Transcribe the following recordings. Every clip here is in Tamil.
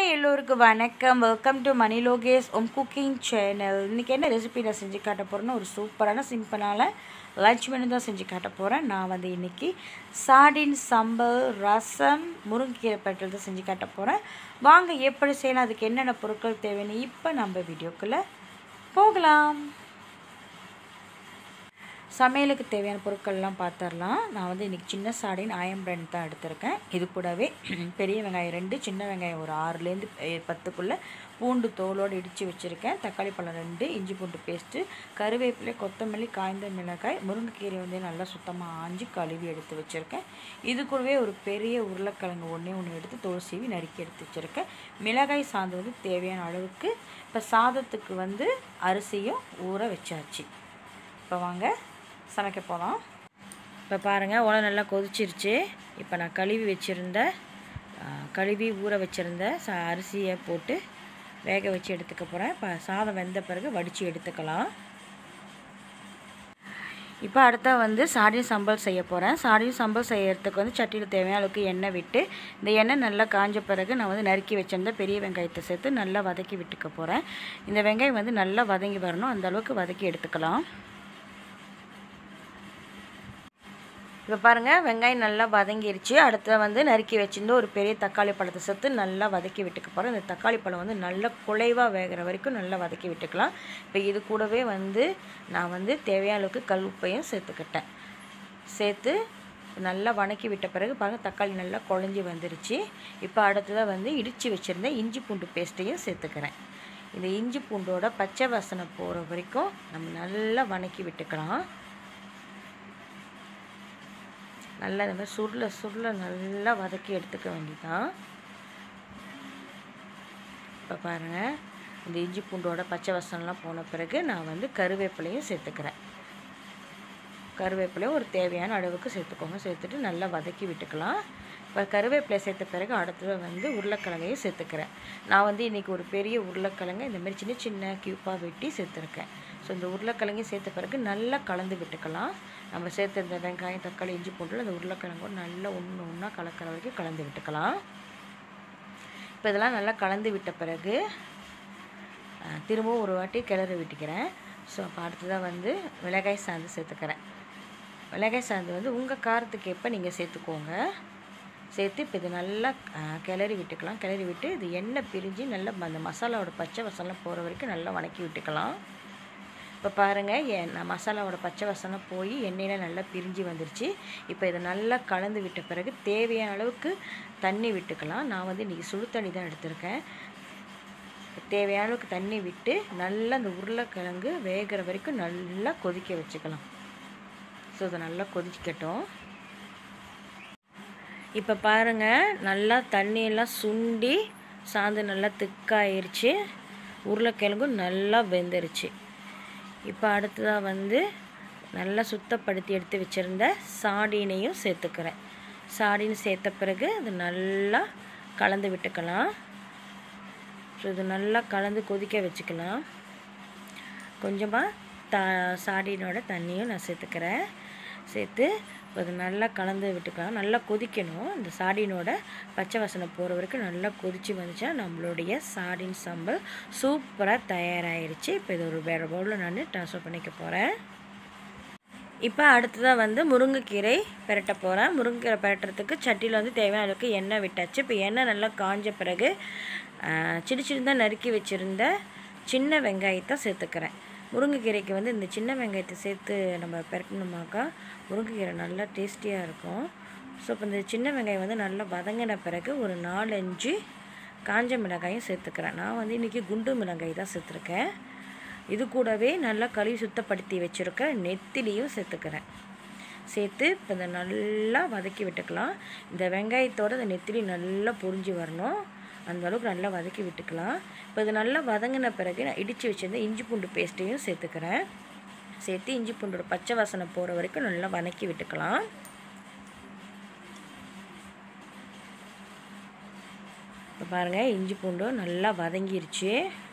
ஹாய் எல்லோருக்கும் வணக்கம் வெல்கம் டு மணி லோகேஷ் ஒம் குக்கிங் சேனல் இன்றைக்கி என்ன ரெசிபி நான் செஞ்சு காட்ட போகிறேன்னா ஒரு சூப்பரான சிம்பிளான லஞ்ச் மெனு தான் செஞ்சு காட்ட போகிறேன் நான் வந்து இன்றைக்கி சாடின் சம்பல் ரசம் முருங்கைக்கீரை பட்டல் தான் செஞ்சு காட்ட போகிறேன் வாங்க எப்படி செய்யலாம் அதுக்கு என்னென்ன பொருட்கள் தேவைன்னு இப்போ நம்ம வீடியோக்குள்ளே போகலாம் சமையலுக்கு தேவையான பொருட்கள்லாம் பார்த்துடலாம் நான் வந்து இன்றைக்கி சின்ன சாடின் ஆயம் பிராண்ட் தான் எடுத்திருக்கேன் இது கூடவே பெரிய வெங்காயம் ரெண்டு சின்ன வெங்காயம் ஒரு ஆறுலேருந்து பத்துக்குள்ளே பூண்டு தோலோடு இடித்து வச்சுருக்கேன் தக்காளி பழம் ரெண்டு இஞ்சி பூண்டு பேஸ்ட்டு கருவேப்பிலை கொத்தமல்லி காய்ந்த மிளகாய் முருங்கைக்கீரை வந்து நல்லா சுத்தமாக ஆஞ்சி கழுவி எடுத்து வச்சுருக்கேன் இது கூடவே ஒரு பெரிய உருளைக்கிழங்கு ஒன்றே ஒன்று எடுத்து தோல் சீவி நறுக்கி எடுத்து வச்சுருக்கேன் மிளகாய் சாந்து வந்து தேவையான அளவுக்கு இப்போ சாதத்துக்கு வந்து அரிசியும் ஊற வச்சாச்சு இப்போ வாங்க சமைக்க போகலாம் இப்போ பாருங்கள் உலை நல்லா கொதிச்சிருச்சு இப்போ நான் கழுவி வச்சுருந்த ஆ, கழுவி ஊற வச்சுருந்த ச அரிசியை போட்டு வேக வச்சு எடுத்துக்க போகிறேன் இப்போ சாதம் வெந்த பிறகு வடித்து எடுத்துக்கலாம் இப்போ அடுத்த வந்து சாடியும் சம்பல் செய்ய போகிறேன் சாடியும் சம்பல் செய்யறதுக்கு வந்து சட்டியில் தேவையான அளவுக்கு எண்ணெய் விட்டு இந்த எண்ணெய் நல்லா காஞ்ச பிறகு நான் வந்து நறுக்கி வச்சிருந்த பெரிய வெங்காயத்தை சேர்த்து நல்லா வதக்கி விட்டுக்க போகிறேன் இந்த வெங்காயம் வந்து நல்லா வதங்கி வரணும் அந்த அளவுக்கு வதக்கி எடுத்துக்கலாம் இப்போ பாருங்கள் வெங்காயம் நல்லா வதங்கிருச்சு அடுத்து வந்து நறுக்கி வச்சிருந்து ஒரு பெரிய தக்காளி பழத்தை சேர்த்து நல்லா வதக்கி விட்டுக்க போகிறோம் இந்த தக்காளி பழம் வந்து நல்லா குலைவாக வேகிற வரைக்கும் நல்லா வதக்கி விட்டுக்கலாம் இப்போ இது கூடவே வந்து நான் வந்து தேவையான அளவுக்கு கல் உப்பையும் சேர்த்துக்கிட்டேன் சேர்த்து நல்லா வணக்கி விட்ட பிறகு பாருங்கள் தக்காளி நல்லா குழஞ்சி வந்துருச்சு இப்போ அடுத்ததாக வந்து இடித்து வச்சுருந்த இஞ்சி பூண்டு பேஸ்ட்டையும் சேர்த்துக்கிறேன் இந்த இஞ்சி பூண்டோட பச்சை வாசனை போகிற வரைக்கும் நம்ம நல்லா வணக்கி விட்டுக்கலாம் நல்லா இந்த மாதிரி சுருள சுருள நல்லா வதக்கி எடுத்துக்க வேண்டியதான் இப்போ பாருங்கள் இந்த இஞ்சி பூண்டோட பச்சை வசனம்லாம் போன பிறகு நான் வந்து கருவேப்பிலையும் சேர்த்துக்கிறேன் கருவேப்பிலையும் ஒரு தேவையான அளவுக்கு சேர்த்துக்கோங்க சேர்த்துட்டு நல்லா வதக்கி விட்டுக்கலாம் இப்போ கருவேப்பிலை சேர்த்த பிறகு அடுத்தது வந்து உருளைக்கிழங்கையும் சேர்த்துக்கிறேன் நான் வந்து இன்றைக்கி ஒரு பெரிய உருளைக்கிழங்கு இந்த மாதிரி சின்ன சின்ன க்யூப்பாக வெட்டி சேர்த்துருக்கேன் ஸோ இந்த உருளைக்கிழங்கையும் சேர்த்த பிறகு நல்லா கலந்து விட்டுக்கலாம் நம்ம சேர்த்த இந்த வெங்காயம் தக்காளி இஞ்சி பூண்டில் அந்த உருளைக்கிழங்கும் நல்லா ஒன்று ஒன்றா கலக்கிற வரைக்கும் கலந்து விட்டுக்கலாம் இப்போ இதெல்லாம் நல்லா கலந்து விட்ட பிறகு அஹ், திரும்பவும் ஒரு வாட்டி கிளறி விட்டுக்கிறேன் ஸோ அப்போ அடுத்ததாக வந்து மிளகாய் சாந்து சேர்த்துக்கிறேன் மிளகாய் சாந்து வந்து உங்கள் காரத்துக்கு ஏற்ப நீங்கள் சேர்த்துக்கோங்க சேர்த்து இப்போ இது நல்லா அஹ், கிளறி விட்டுக்கலாம் கிளறி விட்டு இது எண்ணெய் பிரிஞ்சு நல்லா அந்த மசாலாவோட பச்சை வசனம் போகிற வரைக்கும் நல்லா வணக்கி விட்டுக்கலாம் இப்போ பாருங்கள் என் நான் மசாலாவோட பச்சை வசனம் போய் எண்ணெயில் நல்லா பிரிஞ்சு வந்துருச்சு இப்போ இதை நல்லா கலந்து விட்ட பிறகு தேவையான அளவுக்கு தண்ணி விட்டுக்கலாம் நான் வந்து இன்றைக்கி சுடு தண்ணி தான் எடுத்திருக்கேன் தேவையான அளவுக்கு தண்ணி விட்டு நல்லா அந்த உருளைக்கிழங்கு வேகிற வரைக்கும் நல்லா கொதிக்க வச்சுக்கலாம் ஸோ இதை நல்லா கொதிக்கட்டும் இப்போ பாருங்கள் நல்லா தண்ணியெல்லாம் சுண்டி சாந்து நல்லா திக்காயிருச்சு உருளைக்கிழங்கும் நல்லா வெந்துருச்சு இப்போ அடுத்ததாக வந்து நல்லா சுத்தப்படுத்தி எடுத்து வச்சுருந்த சாடினையும் சேர்த்துக்கிறேன் சாடின்னு சேர்த்த பிறகு அது நல்லா கலந்து விட்டுக்கலாம் ஸோ இது நல்லா கலந்து கொதிக்க வச்சுக்கலாம் கொஞ்சமாக த சாடினோட தண்ணியும் நான் சேர்த்துக்கிறேன் சேர்த்து இப்போ அது நல்லா கலந்து விட்டுக்கலாம் நல்லா கொதிக்கணும் இந்த சாடினோட பச்சை வாசனை போகிற வரைக்கும் நல்லா கொதித்து வந்துச்சுன்னா நம்மளுடைய சாடின் சம்பல் சூப்பராக தயாராகிருச்சு இப்போ இது ஒரு வேறு பவுலில் நான் ட்ரான்ஸ்ஃபர் பண்ணிக்க போகிறேன் இப்போ அடுத்ததாக வந்து முருங்கைக்கீரை பெரட்ட போகிறேன் முருங்கைக்கீரை பெரட்டுறதுக்கு சட்டியில் வந்து தேவையான அளவுக்கு எண்ணெய் விட்டாச்சு இப்போ எண்ணெய் நல்லா காஞ்ச பிறகு ஆஹ், சின்ன சின்னதாக நறுக்கி வச்சுருந்த சின்ன வெங்காயத்தை சேர்த்துக்கிறேன் முருங்கைக்கீரைக்கு வந்து இந்த சின்ன வெங்காயத்தை சேர்த்து நம்ம பெரட்டணுமாக்கா முருங்கைக்கீரை நல்லா டேஸ்டியாக இருக்கும் ஸோ இப்போ இந்த சின்ன வெங்காயம் வந்து நல்லா வதங்கின பிறகு ஒரு நாலஞ்சு காஞ்ச மிளகாயும் சேர்த்துக்கிறேன் நான் வந்து இன்றைக்கி குண்டு மிளகாய் தான் சேர்த்துருக்கேன் இது கூடவே நல்லா கழுவி சுத்தப்படுத்தி வச்சுருக்க நெத்திலியும் சேர்த்துக்கிறேன் சேர்த்து இப்போ இதை நல்லா வதக்கி விட்டுக்கலாம் இந்த வெங்காயத்தோட இந்த நெத்திலி நல்லா பொரிஞ்சு வரணும் அந்த அளவுக்கு நல்லா வதக்கி விட்டுக்கலாம் இப்போ இது நல்லா வதங்கின பிறகு நான் இடித்து வச்சிருந்த இஞ்சி பூண்டு பேஸ்ட்டையும் சேர்த்துக்கிறேன் சேர்த்து இஞ்சி பூண்டோட பச்சை வாசனை போகிற வரைக்கும் நல்லா வதக்கி விட்டுக்கலாம் இப்போ பாருங்கள் இஞ்சி பூண்டும் நல்லா வதங்கிருச்சு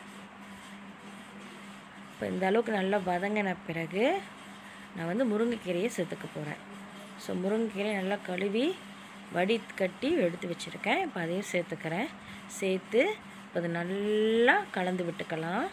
இப்போ இந்த அளவுக்கு நல்லா வதங்கின பிறகு நான் வந்து முருங்கைக்கீரையை சேர்த்துக்க போகிறேன் ஸோ முருங்கைக்கீரையை நல்லா கழுவி வடி கட்டி எடுத்து வச்சுருக்கேன் இப்போ அதையும் சேர்த்துக்கிறேன் சேர்த்து இப்போ அது நல்லா கலந்து விட்டுக்கலாம்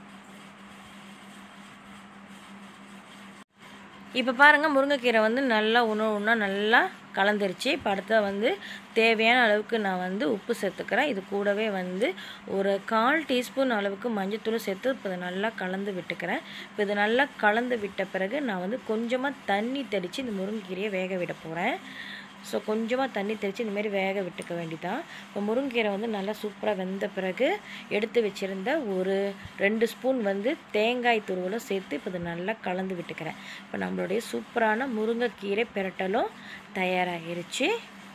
இப்போ பாருங்கள் முருங்கைக்கீரை வந்து நல்லா உணவு உண்ணா நல்லா கலந்துருச்சு இப்போ அடுத்த வந்து தேவையான அளவுக்கு நான் வந்து உப்பு சேர்த்துக்கிறேன் இது கூடவே வந்து ஒரு கால் டீஸ்பூன் அளவுக்கு மஞ்சத்தூள் சேர்த்து இப்போ இதை நல்லா கலந்து விட்டுக்கிறேன் இப்போ இது நல்லா கலந்து விட்ட பிறகு நான் வந்து கொஞ்சமாக தண்ணி தெளித்து இந்த முருங்கைக்கீரையை வேக விட போகிறேன் ஸோ கொஞ்சமாக தண்ணி தெளித்து இந்தமாரி வேக விட்டுக்க வேண்டிதான் இப்போ முருங்கீரை வந்து நல்லா சூப்பராக வெந்த பிறகு எடுத்து வச்சுருந்த ஒரு ரெண்டு ஸ்பூன் வந்து தேங்காய் துருவலும் சேர்த்து இப்போ இதை நல்லா கலந்து விட்டுக்கிறேன் இப்போ நம்மளுடைய சூப்பரான முருங்கைக்கீரை பிரட்டலும் தயாராகிருச்சு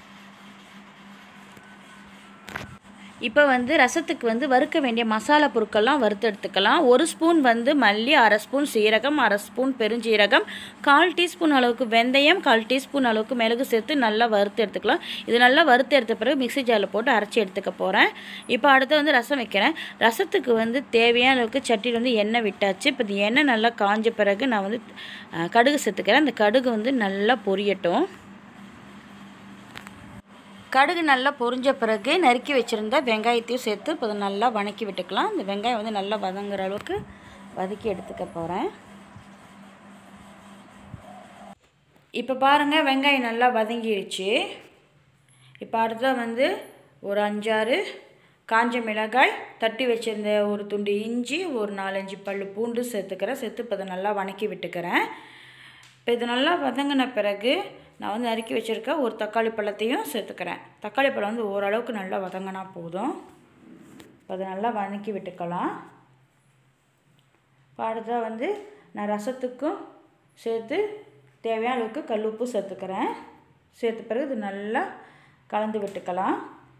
இப்போ வந்து ரசத்துக்கு வந்து வறுக்க வேண்டிய மசாலா பொருட்கள்லாம் வறுத்து எடுத்துக்கலாம் ஒரு ஸ்பூன் வந்து மல்லி அரை ஸ்பூன் சீரகம் அரை ஸ்பூன் பெருஞ்சீரகம் கால் டீஸ்பூன் அளவுக்கு வெந்தயம் கால் டீஸ்பூன் அளவுக்கு மிளகு சேர்த்து நல்லா வறுத்து எடுத்துக்கலாம் இது நல்லா வறுத்து எடுத்த பிறகு மிக்ஸி ஜாரில் போட்டு அரைச்சி எடுத்துக்க போகிறேன் இப்போ அடுத்து வந்து ரசம் வைக்கிறேன் ரசத்துக்கு வந்து தேவையான அளவுக்கு சட்டியில் வந்து எண்ணெய் விட்டாச்சு இப்போ இந்த எண்ணெய் நல்லா காஞ்ச பிறகு நான் வந்து அஹ், கடுகு சேர்த்துக்கிறேன் அந்த கடுகு வந்து நல்லா பொரியட்டும் கடுகு நல்லா பொரிஞ்ச பிறகு நறுக்கி வச்சுருந்த வெங்காயத்தையும் சேர்த்து இப்போ இதை நல்லா வணக்கி விட்டுக்கலாம் இந்த வெங்காயம் வந்து நல்லா வதங்குற அளவுக்கு வதக்கி எடுத்துக்க போகிறேன் இப்போ பாருங்கள் வெங்காயம் நல்லா வதங்கிடுச்சு இப்போ அடுத்தது வந்து ஒரு அஞ்சாறு காஞ்ச மிளகாய் தட்டி வச்சுருந்த ஒரு துண்டு இஞ்சி ஒரு நாலஞ்சு பல் பூண்டு சேர்த்துக்கிறேன் சேர்த்து இப்போ இதை நல்லா வணக்கி விட்டுக்கிறேன் இப்போ இது நல்லா வதங்கின பிறகு நான் வந்து நறுக்கி வச்சுருக்க ஒரு தக்காளி பழத்தையும் சேர்த்துக்கிறேன் தக்காளி பழம் வந்து ஓரளவுக்கு நல்லா வதங்கினா போதும் இப்போ அதை நல்லா வதக்கி விட்டுக்கலாம் இப்போ அடுத்ததாக வந்து நான் ரசத்துக்கும் சேர்த்து தேவையான அளவுக்கு கல் உப்பு சேர்த்துக்கிறேன் சேர்த்த பிறகு இது நல்லா கலந்து விட்டுக்கலாம்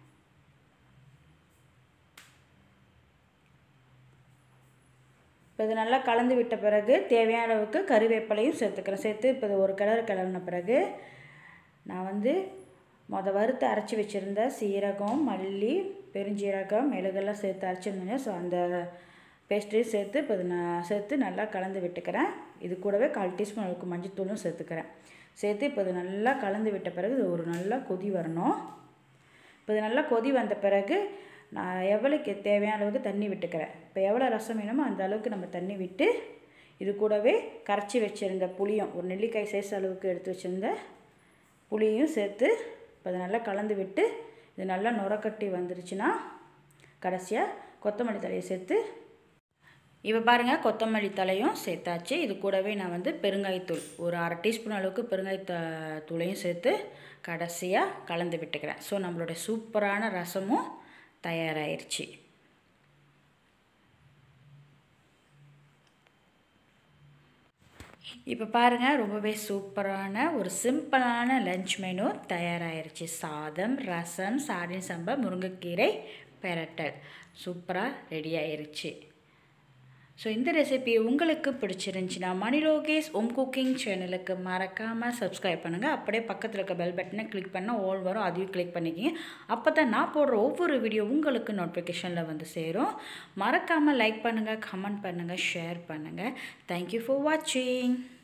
இப்போ இது நல்லா கலந்து விட்ட பிறகு தேவையான அளவுக்கு கறிவேப்பிலையும் சேர்த்துக்கிறேன் சேர்த்து இப்போ இது ஒரு கிளறு கிளறின பிறகு நான் வந்து மொத வறுத்து அரைச்சி வச்சுருந்த சீரகம் மல்லி பெருஞ்சீரகம் மிளகெல்லாம் சேர்த்து அரைச்சிருந்தேன் ஸோ அந்த பேஸ்ட்டையும் சேர்த்து இப்போ இது நான் சேர்த்து நல்லா கலந்து விட்டுக்கிறேன் இது கூடவே கால் டீஸ்பூன் அளவுக்கு மஞ்சத்தூளும் சேர்த்துக்கிறேன் சேர்த்து இப்போ இது நல்லா கலந்து விட்ட பிறகு இது ஒரு நல்லா கொதி வரணும் இப்போ இது நல்லா கொதி வந்த பிறகு நான் எவ்வளோக்கு தேவையான அளவுக்கு தண்ணி விட்டுக்கிறேன் இப்போ எவ்வளோ ரசம் வேணுமோ அந்த அளவுக்கு நம்ம தண்ணி விட்டு இது கூடவே கரைச்சி வச்சுருந்த புளியும் ஒரு நெல்லிக்காய் சைஸ் அளவுக்கு எடுத்து வச்சுருந்த புளியும் சேர்த்து இப்போ அதை நல்லா கலந்து விட்டு இது நல்லா நுரக்கட்டி வந்துருச்சுன்னா கடைசியாக கொத்தமல்லி தலையை சேர்த்து இப்போ பாருங்கள் கொத்தமல்லி தலையும் சேர்த்தாச்சு இது கூடவே நான் வந்து பெருங்காயத்தூள் ஒரு அரை டீஸ்பூன் அளவுக்கு பெருங்காய த- தூளையும் சேர்த்து கடைசியாக கலந்து விட்டுக்கிறேன் ஸோ நம்மளுடைய சூப்பரான ரசமும் தயாராகிருச்சு இப்போ பாருங்கள் ரொம்பவே சூப்பரான ஒரு சிம்பிளான லஞ்ச் மெனு தயாராகிருச்சு சாதம் ரசம் சாடின் சம்பா முருங்கைக்கீரை பெரட்டல் சூப்பராக ரெடி ஆயிருச்சு ஸோ இந்த ரெசிபி உங்களுக்கு பிடிச்சிருந்துச்சின்னா மணி லோகேஷ் ஓம் குக்கிங் சேனலுக்கு மறக்காமல் சப்ஸ்கிரைப் பண்ணுங்கள் அப்படியே பக்கத்தில் இருக்க பெல் பட்டனை கிளிக் பண்ணால் ஓல் வரும் அதையும் கிளிக் பண்ணிக்கிங்க அப்போ தான் நான் போடுற ஒவ்வொரு வீடியோ உங்களுக்கு நோட்டிஃபிகேஷனில் வந்து சேரும் மறக்காமல் லைக் பண்ணுங்கள் கமெண்ட் பண்ணுங்கள் ஷேர் பண்ணுங்கள் தேங்க்யூ ஃபார் வாட்சிங்